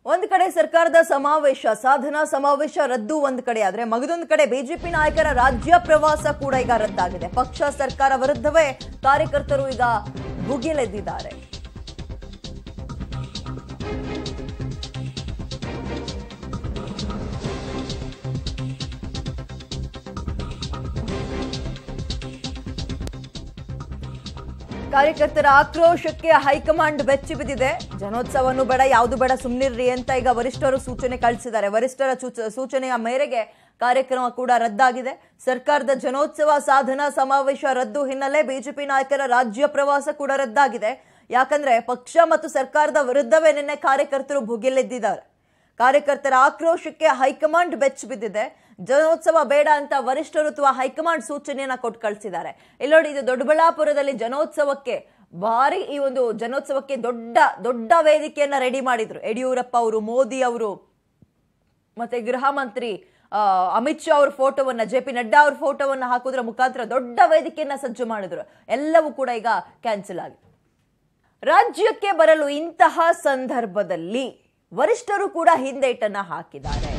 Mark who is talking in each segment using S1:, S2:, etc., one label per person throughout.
S1: ಒಂದ್ ಕಡೆ ಸರ್ಕಾರದ ಸಮಾವೇಶ ಸಾಧನಾ ಸಮಾವೇಶ ರದ್ದು ಒಂದ್ ಕಡೆ ಆದ್ರೆ ಮಗದೊಂದ್ ಕಡೆ ಬಿಜೆಪಿ ನಾಯಕರ ರಾಜ್ಯ ಪ್ರವಾಸ ಕೂಡ ಈಗ ರದ್ದಾಗಿದೆ ಪಕ್ಷ ಸರ್ಕಾರ ವಿರುದ್ಧವೇ ಕಾರ್ಯಕರ್ತರು ಈಗ ಭುಗಿಲೆದ್ದಿದ್ದಾರೆ ಕಾರ್ಯಕರ್ತರ ಆಕ್ರೋಶಕ್ಕೆ ಹೈಕಮಾಂಡ್ ಬೆಚ್ಚಿ ಬಿದ್ದಿದೆ ಜನೋತ್ಸವನು ಬೇಡ ಯಾವುದು ಬೇಡ ಸುಮ್ನಿರ್ರಿ ಅಂತ ಈಗ ವರಿಷ್ಠರು ಸೂಚನೆ ಕಳಿಸಿದ್ದಾರೆ ವರಿಷ್ಠರ ಸೂಚ- ಸೂಚನೆಯ ಮೇರೆಗೆ ಕಾರ್ಯಕ್ರಮ ಕೂಡ ರದ್ದಾಗಿದೆ ಸರ್ಕಾರದ ಜನೋತ್ಸವ ಸಾಧನಾ ಸಮಾವೇಶ ರದ್ದು ಹಿನ್ನೆಲೆ ಬಿಜೆಪಿ ನಾಯಕರ ರಾಜ್ಯ ಪ್ರವಾಸ ಕೂಡ ರದ್ದಾಗಿದೆ ಯಾಕಂದ್ರೆ ಪಕ್ಷ ಮತ್ತು ಸರ್ಕಾರದ ವಿರುದ್ಧವೇ ನಿನ್ನೆ ಕಾರ್ಯಕರ್ತರು ಭುಗಿಲೆದ್ದಿದ್ದಾರೆ ಕಾರ್ಯಕರ್ತರ ಆಕ್ರೋಶಕ್ಕೆ ಹೈಕಮಾಂಡ್ ಬೆಚ್ಚ ಬಿದ್ದಿದೆ ಜನೋತ್ಸವ ಬೇಡ ಅಂತ ವರಿಷ್ಠರು ಅಥವಾ ಹೈಕಮಾಂಡ್ ಸೂಚನೆಯನ್ನ ಕೊಟ್ಟು ಕಳಿಸಿದ್ದಾರೆ ಇಲ್ಲಿ ನೋಡಿ ಇದು ದೊಡ್ಡಬಳ್ಳಾಪುರದಲ್ಲಿ ಜನೋತ್ಸವಕ್ಕೆ ಭಾರಿ ಈ ಒಂದು ಜನೋತ್ಸವಕ್ಕೆ ದೊಡ್ಡ ದೊಡ್ಡ ವೇದಿಕೆಯನ್ನ ರೆಡಿ ಮಾಡಿದ್ರು ಯಡಿಯೂರಪ್ಪ ಅವರು ಮೋದಿ ಅವರು ಮತ್ತೆ ಗೃಹ ಮಂತ್ರಿ ಆ, ಅಮಿತ್ ಶಾ ಅವ್ರ ಫೋಟೋವನ್ನ ಜೆ ಪಿ ನಡ್ಡಾ ಅವ್ರ ಫೋಟೋವನ್ನ ಹಾಕೋದ್ರ ಮುಖಾಂತರ ದೊಡ್ಡ ವೇದಿಕೆಯನ್ನ ಸಜ್ಜು ಮಾಡಿದ್ರು ಎಲ್ಲವೂ ಕೂಡ ಈಗ ಕ್ಯಾನ್ಸಲ್ ಆಗಿದೆ ರಾಜ್ಯಕ್ಕೆ ಬರಲು ಇಂತಹ ಸಂದರ್ಭದಲ್ಲಿ ವರಿಷ್ಠರು ಕೂಡ ಹಿಂದೇಟನ್ನ ಹಾಕಿದ್ದಾರೆ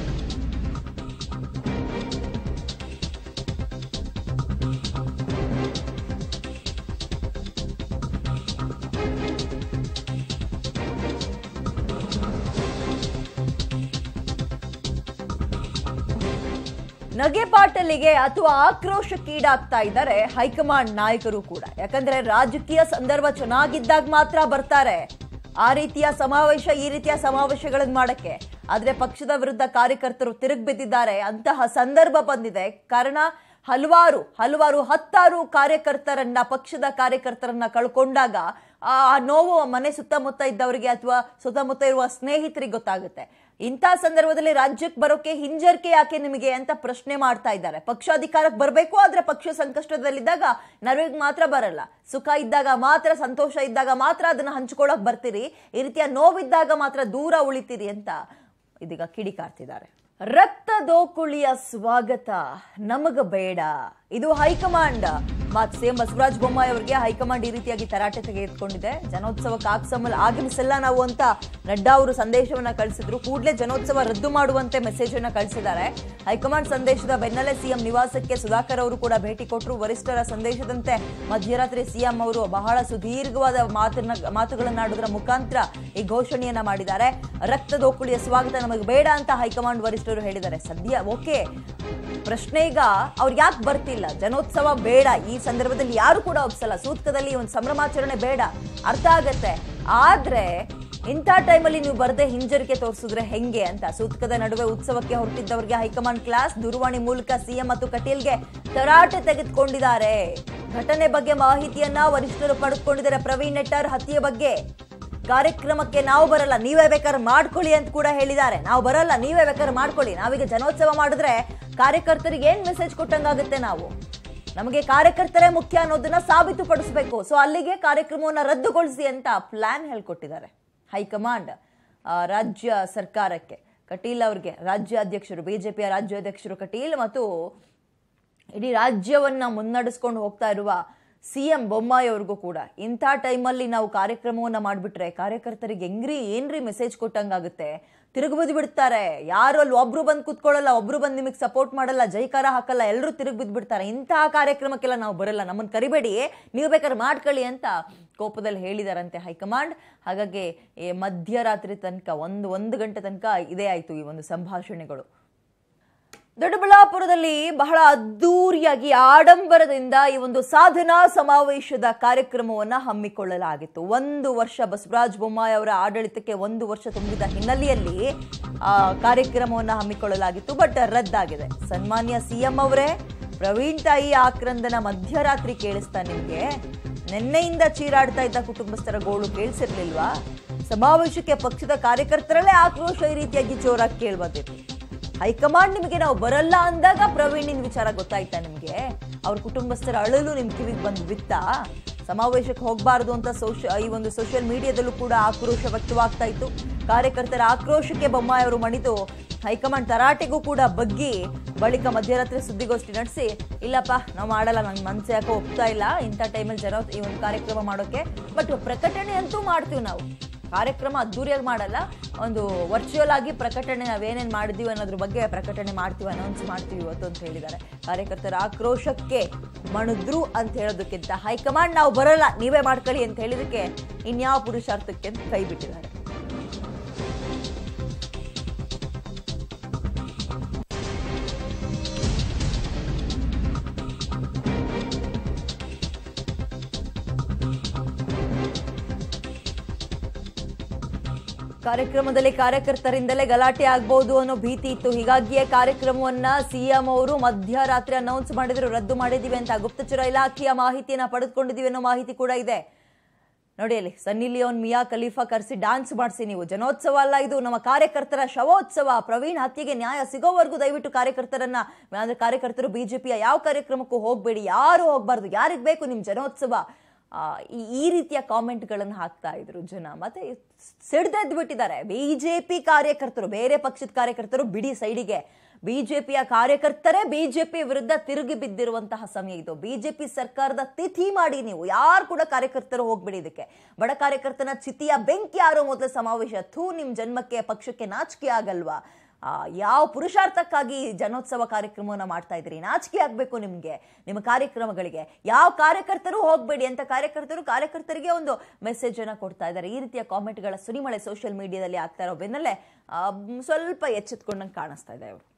S1: ನಗೆಪಾಟಲಿಗೆ ಅಥವಾ ಆಕ್ರೋಶಕ್ಕೀಡಾಗ್ತಾ ಇದ್ದಾರೆ ಹೈಕಮಾಂಡ್ ನಾಯಕರು ಕೂಡ ಯಾಕಂದ್ರೆ ರಾಜಕೀಯ ಸಂದರ್ಭ ಚೆನ್ನಾಗಿದ್ದಾಗ ಮಾತ್ರ ಬರ್ತಾರೆ ಆ ರೀತಿಯ ಸಮಾವೇಶ ಈ ರೀತಿಯ ಸಮಾವೇಶಗಳನ್ನ ಮಾಡಕ್ಕೆ ಆದ್ರೆ ಪಕ್ಷದ ವಿರುದ್ಧ ಕಾರ್ಯಕರ್ತರು ತಿರುಗಿ ಬಿದ್ದಿದ್ದಾರೆ ಅಂತಹ ಸಂದರ್ಭ ಬಂದಿದೆ ಕಾರಣ ಹಲವಾರು ಹಲವಾರು ಹತ್ತಾರು ಕಾರ್ಯಕರ್ತರನ್ನ ಪಕ್ಷದ ಕಾರ್ಯಕರ್ತರನ್ನ ಕಳ್ಕೊಂಡಾಗ ಆ ಆ ನೋವು ಮನೆ ಸುತ್ತಮುತ್ತ ಇದ್ದವರಿಗೆ ಅಥವಾ ಸುತ್ತಮುತ್ತ ಇರುವ ಸ್ನೇಹಿತರಿಗೆ ಗೊತ್ತಾಗುತ್ತೆ ಇಂಥ ಸಂದರ್ಭದಲ್ಲಿ ರಾಜ್ಯಕ್ಕೆ ಬರೋಕೆ ಹಿಂಜರಿಕೆ ಯಾಕೆ ನಿಮಗೆ ಅಂತ ಪ್ರಶ್ನೆ ಮಾಡ್ತಾ ಇದ್ದಾರೆ ಪಕ್ಷ ಅಧಿಕಾರಕ್ಕೆ ಬರಬೇಕು ಆದ್ರೆ ಪಕ್ಷ ಸಂಕಷ್ಟದಲ್ಲಿದ್ದಾಗ ನರವಿಗೆ ಮಾತ್ರ ಬರಲ್ಲ ಸುಖ ಇದ್ದಾಗ ಮಾತ್ರ ಸಂತೋಷ ಇದ್ದಾಗ ಮಾತ್ರ ಅದನ್ನ ಹಂಚ್ಕೊಳಕ್ ಬರ್ತೀರಿ ಈ ರೀತಿಯ ನೋವಿದ್ದಾಗ ಮಾತ್ರ ದೂರ ಉಳಿತೀರಿ ಅಂತ ಇದೀಗ ಕಿಡಿಕಾರ್ತಿದ್ದಾರೆ ರಕ್ತ ದೋಕುಳಿಯ ಸ್ವಾಗತ ನಮಗ ಬೇಡ ಇದು ಹೈಕಮಾಂಡ್ ಮಾತು ಸಿಎಂ ಬಸವರಾಜ ಬೊಮ್ಮಾಯಿ ಅವರಿಗೆ ಹೈಕಮಾಂಡ್ ಈ ರೀತಿಯಾಗಿ ತರಾಟೆ ತೆಗೆದುಕೊಂಡಿದೆ ಜನೋತ್ಸವಕ್ಕೆ ಆಗ್ಸಮಲ್ ಆಗಮಿಸಲ್ಲ ನಾವು ಅಂತ ನಡ್ಡಾ ಅವರು ಸಂದೇಶವನ್ನ ಕಳಿಸಿದ್ರು ಕೂಡಲೇ ಜನೋತ್ಸವ ರದ್ದು ಮಾಡುವಂತೆ ಮೆಸೇಜ್ ಅನ್ನ ಕಳಿಸಿದ್ದಾರೆ ಹೈಕಮಾಂಡ್ ಸಂದೇಶದ ಬೆನ್ನಲ್ಲೇ ಸಿಎಂ ನಿವಾಸಕ್ಕೆ ಸುಧಾಕರ್ ಅವರು ಕೂಡ ಭೇಟಿ ಕೊಟ್ಟರು ವರಿಷ್ಠರ ಸಂದೇಶದಂತೆ ಮಧ್ಯರಾತ್ರಿ ಸಿಎಂ ಅವರು ಬಹಳ ಸುದೀರ್ಘವಾದ ಮಾತನ್ನ ಮಾತುಗಳನ್ನಾಡೋದ್ರ ಮುಖಾಂತರ ಈ ಘೋಷಣೆಯನ್ನ ಮಾಡಿದ್ದಾರೆ ರಕ್ತ ದೋಕುಳಿಯ ಸ್ವಾಗತ ನಮಗೆ ಬೇಡ ಅಂತ ಹೈಕಮಾಂಡ್ ವರಿಷ್ಠರು ಹೇಳಿದ್ದಾರೆ ಸದ್ಯ ಓಕೆ ಪ್ರಶ್ನೆ ಈಗ ಅವ್ರು ಯಾಕೆ ಬರ್ತಿಲ್ಲ ಜನೋತ್ಸವ ಬೇಡ ಈ ಸಂದರ್ಭದಲ್ಲಿ ಯಾರು ಕೂಡ ಒಪ್ಸಲ್ಲ ಸೂತ್ಕದಲ್ಲಿ ಒಂದು ಸಂಭ್ರಮಾಚರಣೆ ಬೇಡ ಅರ್ಥ ಆಗತ್ತೆ ಆದ್ರೆ ಇಂಥ ಟೈಮಲ್ಲಿ ನೀವು ಬರದೆ ಹಿಂಜರಿಕೆ ತೋರಿಸಿದ್ರೆ ಹೆಂಗೆ ಅಂತ ಸೂತ್ಕದ ನಡುವೆ ಉತ್ಸವಕ್ಕೆ ಹೊರಟಿದ್ದವರಿಗೆ ಹೈಕಮಾಂಡ್ ಕ್ಲಾಸ್ ದೂರವಾಣಿ ಮೂಲಕ ಸಿಎಂ ಮತ್ತು ಕಟೀಲ್ಗೆ ತರಾಟೆ ತೆಗೆದುಕೊಂಡಿದ್ದಾರೆ ಘಟನೆ ಬಗ್ಗೆ ಮಾಹಿತಿಯನ್ನ ವರಿಷ್ಠರು ಪಡೆದುಕೊಂಡಿದ್ದಾರೆ ಪ್ರವೀಣ್ ನೆಟ್ಟಾರ್ ಹತ್ಯೆ ಬಗ್ಗೆ ಕಾರ್ಯಕ್ರಮಕ್ಕೆ ನಾವು ಬರಲ್ಲ ನೀವೇ ಬೇಕಾದ್ರೆ ಮಾಡ್ಕೊಳ್ಳಿ ಅಂತ ಕೂಡ ಹೇಳಿದ್ದಾರೆ ನಾವು ಬರಲ್ಲ ನೀವೇ ಬೇಕಾದ್ರೆ ಮಾಡ್ಕೊಳ್ಳಿ ನಾವೀಗ ಜನೋತ್ಸವ ಮಾಡಿದ್ರೆ ಕಾರ್ಯಕರ್ತರಿಗೆ ಏನ್ ಮೆಸೇಜ್ ಕೊಟ್ಟಂಗಾಗುತ್ತೆ ನಾವು ನಮಗೆ ಕಾರ್ಯಕರ್ತರೇ ಮುಖ್ಯ ಅನ್ನೋದನ್ನ ಸಾಬೀತುಪಡಿಸಬೇಕು ಸೊ ಅಲ್ಲಿಗೆ ಕಾರ್ಯಕ್ರಮವನ್ನ ರದ್ದುಗೊಳಿಸಿ ಅಂತ ಪ್ಲಾನ್ ಹೇಳ್ಕೊಟ್ಟಿದ್ದಾರೆ ಹೈಕಮಾಂಡ್ ಆ, ರಾಜ್ಯ ಸರ್ಕಾರಕ್ಕೆ ಕಟೀಲ್ ಅವ್ರಿಗೆ ರಾಜ್ಯಾಧ್ಯಕ್ಷರು ಬಿಜೆಪಿಯ ರಾಜ್ಯಾಧ್ಯಕ್ಷರು ಕಟೀಲ್ ಮತ್ತು ಇಡೀ ರಾಜ್ಯವನ್ನ ಮುನ್ನಡೆಸ್ಕೊಂಡು ಹೋಗ್ತಾ ಇರುವ ಸಿಎಂ ಬೊಮ್ಮಾಯಿ ಅವ್ರಿಗೂ ಕೂಡ ಇಂಥ ಟೈಮಲ್ಲಿ ನಾವು ಕಾರ್ಯಕ್ರಮವನ್ನ ಮಾಡಿಬಿಟ್ರೆ ಕಾರ್ಯಕರ್ತರಿಗೆ ಹೆಂಗ್ರಿ ಏನ್ರಿ ಮೆಸೇಜ್ ಕೊಟ್ಟಂಗಾಗುತ್ತೆ ತಿರುಗಿ ಬಿದ್ದು ಬಿಡ್ತಾರೆ ಯಾರು ಅಲ್ಲಿ ಒಬ್ರು ಬಂದು ಕುತ್ಕೊಳ್ಳಲ್ಲ ಒಬ್ರು ಬಂದು ನಿಮಗೆ ಸಪೋರ್ಟ್ ಮಾಡಲ್ಲ ಜೈಕಾರ ಹಾಕಲ್ಲ ಎಲ್ಲರೂ ತಿರುಗಿ ಬಿದ್ದು ಬಿಡ್ತಾರೆ ಇಂತಹ ಕಾರ್ಯಕ್ರಮಕ್ಕೆಲ್ಲ ನಾವು ಬರಲ್ಲ ನಮ್ಮನ್ನು ಕರಿಬೇಡಿ ನೀವು ಬೇಕಾದ್ರೆ ಮಾಡ್ಕೊಳ್ಳಿ ಅಂತ ಕೋಪದಲ್ಲಿ ಹೇಳಿದಾರಂತೆ ಹೈಕಮಾಂಡ್ ಹಾಗಾಗಿ ಈ ಮಧ್ಯರಾತ್ರಿ ತನಕ ಒಂದು ಒಂದು ಗಂಟೆ ತನಕ ಇದೇ ಆಯ್ತು ಈ ಒಂದು ಸಂಭಾಷಣೆಗಳು ದೊಡ್ಡಬಳ್ಳಾಪುರದಲ್ಲಿ ಬಹಳ ಅದ್ದೂರಿಯಾಗಿ ಆಡಂಬರದಿಂದ ಈ ಒಂದು ಸಾಧನಾ ಸಮಾವೇಶದ ಕಾರ್ಯಕ್ರಮವನ್ನ ಹಮ್ಮಿಕೊಳ್ಳಲಾಗಿತ್ತು ಒಂದು ವರ್ಷ ಬಸವರಾಜ ಬೊಮ್ಮಾಯಿ ಅವರ ಆಡಳಿತಕ್ಕೆ ಒಂದು ವರ್ಷ ತುಂಬಿದ ಹಿನ್ನೆಲೆಯಲ್ಲಿ ಆ ಕಾರ್ಯಕ್ರಮವನ್ನ ಹಮ್ಮಿಕೊಳ್ಳಲಾಗಿತ್ತು ಬಟ್ ರದ್ದಾಗಿದೆ ಸನ್ಮಾನ್ಯ ಸಿಎಂ ಅವರೇ ಪ್ರವೀಣ್ ತಾಯಿ ಆಕ್ರಂದನ ಮಧ್ಯರಾತ್ರಿ ಕೇಳಿಸ್ತಾ ನಿಮ್ಗೆ ನಿನ್ನೆಯಿಂದ ಚೀರಾಡ್ತಾ ಇದ್ದ ಕುಟುಂಬಸ್ಥರ ಗೋಳು ಕೇಳಿಸಿರ್ಲಿಲ್ವಾ ಸಮಾವೇಶಕ್ಕೆ ಪಕ್ಷದ ಕಾರ್ಯಕರ್ತರಲ್ಲೇ ಆಕ್ರೋಶ ಈ ರೀತಿಯಾಗಿ ಜೋರಾಗಿ ಕೇಳ್ಬಂದಿತ್ತು ಹೈಕಮಾಂಡ್ ನಿಮಗೆ ನಾವು ಬರಲ್ಲ ಅಂದಾಗ ಪ್ರವೀಣಿನ ವಿಚಾರ ಗೊತ್ತಾಯ್ತಾ ನಿಮ್ಗೆ ಅವ್ರ ಕುಟುಂಬಸ್ಥರ ಅಳಲು ನಿಮ್ ಕಿವಿಗೆ ಬಂದು ಬಿತ್ತಾ ಸಮಾವೇಶಕ್ಕೆ ಹೋಗಬಾರದು ಅಂತ ಸೋಶ ಈ ಒಂದು ಸೋಷಿಯಲ್ ಮೀಡಿಯಾದಲ್ಲೂ ಕೂಡ ಆಕ್ರೋಶ ವ್ಯಕ್ತವಾಗ್ತಾ ಇತ್ತು ಕಾರ್ಯಕರ್ತರ ಆಕ್ರೋಶಕ್ಕೆ ಬೊಮ್ಮಾಯಿ ಅವರು ಮಣಿದು ಹೈಕಮಾಂಡ್ ತರಾಟೆಗೂ ಕೂಡ ಬಗ್ಗಿ ಬಳಿಕ ಮಧ್ಯರಾತ್ರಿ ಸುದ್ದಿಗೋಷ್ಠಿ ನಡೆಸಿ ಇಲ್ಲಪ್ಪ ನಾವು ಮಾಡಲ್ಲ ನನ್ನ ಮನ್ಸು ಯಾಕೋ ಒಪ್ತಾ ಇಲ್ಲ ಇಂಥ ಟೈಮಲ್ಲಿ ಜನ ಈ ಒಂದು ಕಾರ್ಯಕ್ರಮ ಮಾಡೋಕೆ ಬಟ್ ಪ್ರಕಟಣೆ ಅಂತೂ ಮಾಡ್ತೀವಿ ನಾವು ಕಾರ್ಯಕ್ರಮ ಅದ್ದೂರಿಯಾಗಿ ಮಾಡಲ್ಲ ಒಂದು ವರ್ಚುವಲ್ ಆಗಿ ಪ್ರಕಟಣೆ ನಾವೇನೇನು ಮಾಡಿದೀವಿ ಅನ್ನೋದ್ರ ಬಗ್ಗೆ ಪ್ರಕಟಣೆ ಮಾಡ್ತೀವಿ ಅನೌನ್ಸ್ ಮಾಡ್ತೀವಿ ಇವತ್ತು ಅಂತ ಹೇಳಿದ್ದಾರೆ ಕಾರ್ಯಕರ್ತರ ಆಕ್ರೋಶಕ್ಕೆ ಮಣಿದ್ರು ಅಂತ ಹೇಳೋದಕ್ಕಿಂತ ಹೈಕಮಾಂಡ್ ನಾವು ಬರಲ್ಲ ನೀವೇ ಮಾಡ್ಕೊಳ್ಳಿ ಅಂತ ಹೇಳಿದಕ್ಕೆ ಇನ್ಯಾವ ಪುರುಷಾರ್ಥಕ್ಕೆ ಅಂತ ಕೈ ಬಿಟ್ಟಿದ್ದಾರೆ ಕಾರ್ಯಕ್ರಮದಲ್ಲಿ ಕಾರ್ಯಕರ್ತರಿಂದಲೇ ಗಲಾಟೆ ಆಗ್ಬಹುದು ಅನ್ನೋ ಭೀತಿ ಇತ್ತು ಹೀಗಾಗಿಯೇ ಕಾರ್ಯಕ್ರಮವನ್ನ ಸಿಎಂ ಅವರು ಮಧ್ಯರಾತ್ರಿ ಅನೌನ್ಸ್ ಮಾಡಿದ್ರು ರದ್ದು ಮಾಡಿದೀವಿ ಅಂತ ಗುಪ್ತಚರ ಇಲಾಖೆಯ ಮಾಹಿತಿಯನ್ನ ಪಡೆದುಕೊಂಡಿದೀವಿ ಅನ್ನೋ ಮಾಹಿತಿ ಕೂಡ ಇದೆ ನೋಡಿ ಅಲ್ಲಿ ಸನ್ನಿ ಲಿಯೋನ್ ಮಿಯಾ ಖಲೀಫಾ ಕರೆಸಿ ಡಾನ್ಸ್ ಮಾಡಿಸಿ ನೀವು ಜನೋತ್ಸವ ಅಲ್ಲ ಇದು ನಮ್ಮ ಕಾರ್ಯಕರ್ತರ ಶವೋತ್ಸವ ಪ್ರವೀಣ್ ಹತ್ಯೆಗೆ ನ್ಯಾಯ ಸಿಗೋವರೆಗೂ ದಯವಿಟ್ಟು ಕಾರ್ಯಕರ್ತರನ್ನ ಅಂದ್ರೆ ಕಾರ್ಯಕರ್ತರು ಬಿಜೆಪಿಯ ಯಾವ ಕಾರ್ಯಕ್ರಮಕ್ಕೂ ಹೋಗ್ಬೇಡಿ ಯಾರು ಹೋಗ್ಬಾರ್ದು ಯಾರಿಗ್ ಬೇಕು ನಿಮ್ ಜನೋತ್ಸವ ಆ, ಈ ಈ ರೀತಿಯ ಕಾಮೆಂಟ್ಗಳನ್ನು ಹಾಕ್ತಾ ಇದ್ರು ಜನ ಮತ್ತೆ ಸಿಡ್ದೆದ್ದು ಬಿಟ್ಟಿದ್ದಾರೆ ಬಿಜೆಪಿ ಕಾರ್ಯಕರ್ತರು ಬೇರೆ ಪಕ್ಷದ ಕಾರ್ಯಕರ್ತರು ಬಿಡಿ ಸೈಡಿಗೆ ಬಿಜೆಪಿಯ ಕಾರ್ಯಕರ್ತರೇ ಬಿಜೆಪಿ ವಿರುದ್ಧ ತಿರುಗಿ ಬಿದ್ದಿರುವಂತಹ ಸಮಯ ಇದು ಬಿಜೆಪಿ ಸರ್ಕಾರದ ತಿಥಿ ಮಾಡಿ ನೀವು ಯಾರು ಕೂಡ ಕಾರ್ಯಕರ್ತರು ಹೋಗ್ಬಿಡಿ ಇದಕ್ಕೆ ಬಡ ಕಾರ್ಯಕರ್ತನ ಚಿತಿಯ ಬೆಂಕಿ ಯಾರೋ ಮೊದಲ ಸಮಾವೇಶ ಥೂ ನಿಮ್ ಜನ್ಮಕ್ಕೆ ಪಕ್ಷಕ್ಕೆ ನಾಚಿಕೆ ಆಗಲ್ವಾ ಆ, ಯಾವ ಪುರುಷಾರ್ಥಕ್ಕಾಗಿ ಈ ಜನೋತ್ಸವ ಕಾರ್ಯಕ್ರಮವನ್ನ ಮಾಡ್ತಾ ಇದ್ದೀರಿ ನಾಚಿಕೆ ಆಗ್ಬೇಕು ನಿಮ್ಗೆ ನಿಮ್ಮ ಕಾರ್ಯಕ್ರಮಗಳಿಗೆ ಯಾವ ಕಾರ್ಯಕರ್ತರು ಹೋಗ್ಬೇಡಿ ಅಂತ ಕಾರ್ಯಕರ್ತರು ಕಾರ್ಯಕರ್ತರಿಗೆ ಒಂದು ಮೆಸೇಜ್ ಅನ್ನ ಕೊಡ್ತಾ ಇದ್ದಾರೆ ಈ ರೀತಿಯ ಕಾಮೆಂಟ್ಗಳ ಸುರಿಮಳೆ ಸೋಷಿಯಲ್ ಮೀಡಿಯಾದಲ್ಲಿ ಆಗ್ತಾ ಇರೋ ಬೆನ್ನಲ್ಲೇ ಆ, ಮ್, ಸ್ವಲ್ಪ ಎಚ್ಚೆತ್ಕೊಂಡಂಗೆ ಕಾಣಿಸ್ತಾ ಇದೆ ಅವರು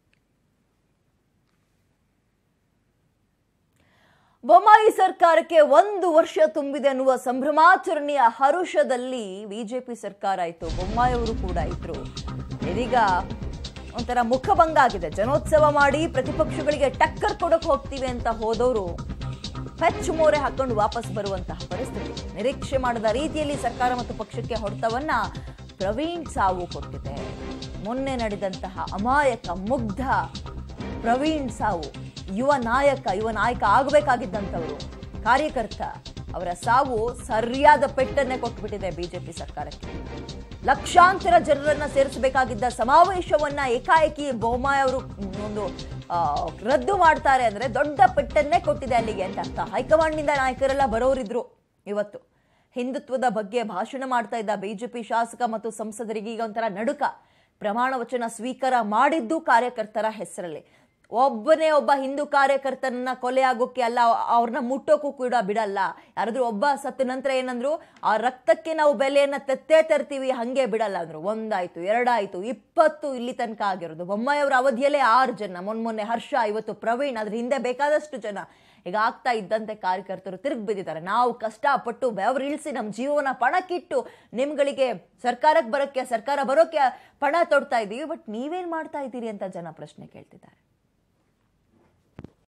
S1: ಬೊಮ್ಮಾಯಿ ಸರ್ಕಾರಕ್ಕೆ ಒಂದು ವರ್ಷ ತುಂಬಿದೆ ಅನ್ನುವ ಸಂಭ್ರಮಾಚರಣೆಯ ಹರುಷದಲ್ಲಿ ಬಿಜೆಪಿ ಸರ್ಕಾರ ಆಯಿತು ಬೊಮ್ಮಾಯಿ ಅವರು ಕೂಡ ಇದ್ರು ಇದೀಗ ಒಂಥರ ಮುಖಭಂಗ ಆಗಿದೆ ಜನೋತ್ಸವ ಮಾಡಿ ಪ್ರತಿಪಕ್ಷಗಳಿಗೆ ಟಕ್ಕರ್ ಕೊಡಕ್ ಹೋಗ್ತೀವಿ ಅಂತ ಹೋದವರು ಪೆಚ್ಚು ಮೋರೆ ಹಾಕೊಂಡು ವಾಪಸ್ ಬರುವಂತಹ ಪರಿಸ್ಥಿತಿ ನಿರೀಕ್ಷೆ ಮಾಡದ ರೀತಿಯಲ್ಲಿ ಸರ್ಕಾರ ಮತ್ತು ಪಕ್ಷಕ್ಕೆ ಹೊಡೆತವನ್ನ ಪ್ರವೀಣ್ ಸಾವು ಕೊಟ್ಟಿದೆ ಮೊನ್ನೆ ನಡೆದಂತಹ ಅಮಾಯಕ ಮುಗ್ಧ ಪ್ರವೀಣ್ ಸಾವು ಯುವ ನಾಯಕ ಯುವ ನಾಯಕ ಆಗಬೇಕಾಗಿದ್ದಂಥವರು ಕಾರ್ಯಕರ್ತ ಅವರ ಸಾವು ಸರಿಯಾದ ಪೆಟ್ಟನ್ನೇ ಕೊಟ್ಬಿಟ್ಟಿದೆ ಬಿಜೆಪಿ ಸರ್ಕಾರಕ್ಕೆ ಲಕ್ಷಾಂತರ ಜನರನ್ನ ಸೇರಿಸಬೇಕಾಗಿದ್ದ ಸಮಾವೇಶವನ್ನ ಏಕಾಏಕಿ ಬೊಮ್ಮಾಯಿ ಅವರು ಒಂದು ಆ, ರದ್ದು ಮಾಡ್ತಾರೆ ಅಂದ್ರೆ ದೊಡ್ಡ ಪೆಟ್ಟನ್ನೇ ಕೊಟ್ಟಿದೆ ಅಲ್ಲಿಗೆ ಅಂತ ಅರ್ಥ ಹೈಕಮಾಂಡ್ನಿಂದ ನಾಯಕರೆಲ್ಲ ಬರೋರಿದ್ರು ಇವತ್ತು ಹಿಂದುತ್ವದ ಬಗ್ಗೆ ಭಾಷಣ ಮಾಡ್ತಾ ಇದ್ದ ಬಿಜೆಪಿ ಶಾಸಕ ಮತ್ತು ಸಂಸದರಿಗೆ ಈಗ ಒಂಥರ ನಡುಕ ಪ್ರಮಾಣ ವಚನ ಸ್ವೀಕಾರ ಮಾಡಿದ್ದು ಕಾರ್ಯಕರ್ತರ ಹೆಸರಲ್ಲಿ ಒಬ್ಬನೇ ಒಬ್ಬ ಹಿಂದೂ ಕಾರ್ಯಕರ್ತನನ್ನ ಕೊಲೆ ಆಗೋಕೆ ಅಲ್ಲ ಅವ್ರನ್ನ ಮುಟ್ಟೋಕ್ಕೂ ಕೂಡ ಬಿಡಲ್ಲ ಯಾರಾದ್ರೂ ಒಬ್ಬ ಸತ್ತ ನಂತರ ಏನಂದ್ರು ಆ ರಕ್ತಕ್ಕೆ ನಾವು ಬೆಲೆಯನ್ನ ತೆತ್ತೇ ತರ್ತೀವಿ ಹಂಗೆ ಬಿಡಲ್ಲ ಅಂದ್ರು ಒಂದಾಯ್ತು ಎರಡಾಯ್ತು ಇಪ್ಪತ್ತು ಇಲ್ಲಿ ತನಕ ಆಗಿರೋದು ಬೊಮ್ಮಾಯಿ ಅವರ ಅವಧಿಯಲ್ಲೇ ಆರು ಜನ ಮೊನ್ನೆ ಮೊನ್ನೆ ಹರ್ಷ ಇವತ್ತು ಪ್ರವೀಣ್ ಅದ್ರ ಹಿಂದೆ ಬೇಕಾದಷ್ಟು ಜನ ಈಗ ಆಗ್ತಾ ಇದ್ದಂತೆ ಕಾರ್ಯಕರ್ತರು ತಿರುಗಿ ಬಿದ್ದಿದ್ದಾರೆ ನಾವು ಕಷ್ಟಪಟ್ಟು ಬೆವರಿಳಿಸಿ ನಮ್ಮ ಜೀವನ ಪಣಕ್ಕಿಟ್ಟು ನಿಮ್ಗಳಿಗೆ ಸರ್ಕಾರಕ್ಕೆ ಬರೋಕ್ಕೆ ಸರ್ಕಾರ ಬರೋಕ್ಕೆ ಪಣ ತೊಡ್ತಾ ಇದ್ದೀವಿ ಬಟ್ ನೀವೇನ್ ಮಾಡ್ತಾ ಇದ್ದೀರಿ ಅಂತ ಜನ ಪ್ರಶ್ನೆ ಕೇಳ್ತಿದ್ದಾರೆ